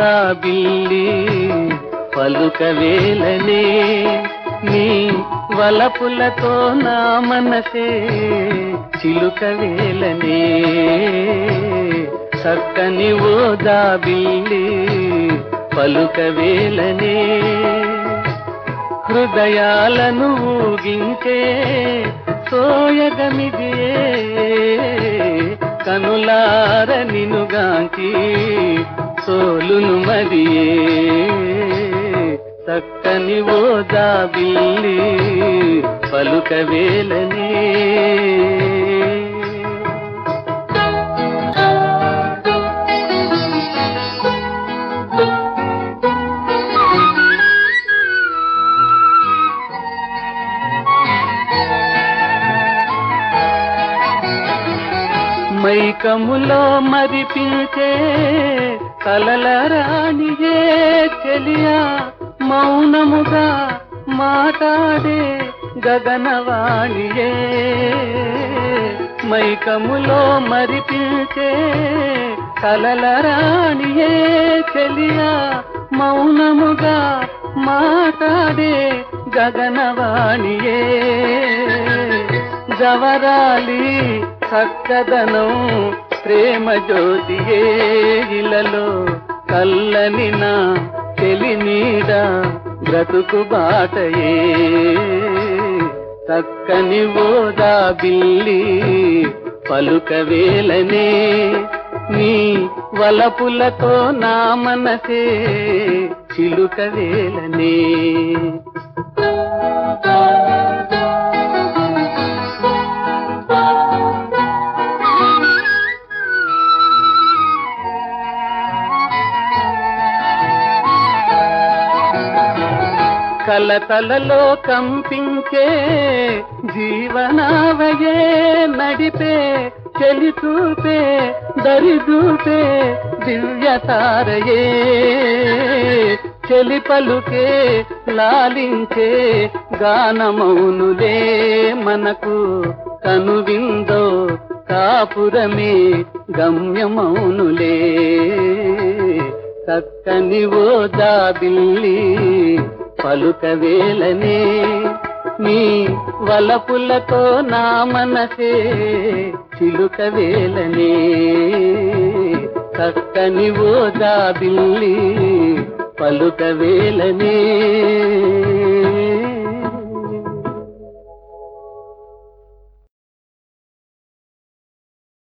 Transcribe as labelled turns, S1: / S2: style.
S1: జాబిల్లి పలుకవేలనే నీ వలపులతో నా మనసే చిలుకవేలనే చక్కని ఓ జాబిల్లి పలుకవేలనే హృదయాలను ఊగించే సోయగమిదియే కనులార నినుగాంచి సోలును మదియే చక్కని ఓ జాబిల్లి పలుకవేలనే మైకములో మరిపించే కలల రాణియే చెలియా మౌనముగా మాట్లాడే గగనవాణియే మైకములో మరిపించే కలల రాణియే చెలియా మౌనముగా మాట్లాడే గగనవాణియే జవరాలి చక్కదనం ప్రేమ జ్యోతియే ఇలలో కల్లని నా తెలి నీడ బ్రతుకు బాటయే చక్కని ఓదా బిల్లి పలుకవేలనే నీ వలపులతో నా మనసే చిలుకవేలనే కలతలలో కంపించే జీవనావయే నడిపే చెలి చూపే దరిదూపే దివ్యతారయే చెలి పలుకే లాలించే గానమౌనులే మనకు కనువిందో కాపురమే గమ్యమౌనులే చక్కని ఓ జాబిల్లి పలుకవేలనే నీ వలపులతో నా మనసే చిలుకవేలనే చక్కని ఓ జాబిల్లి పలుకవేలనే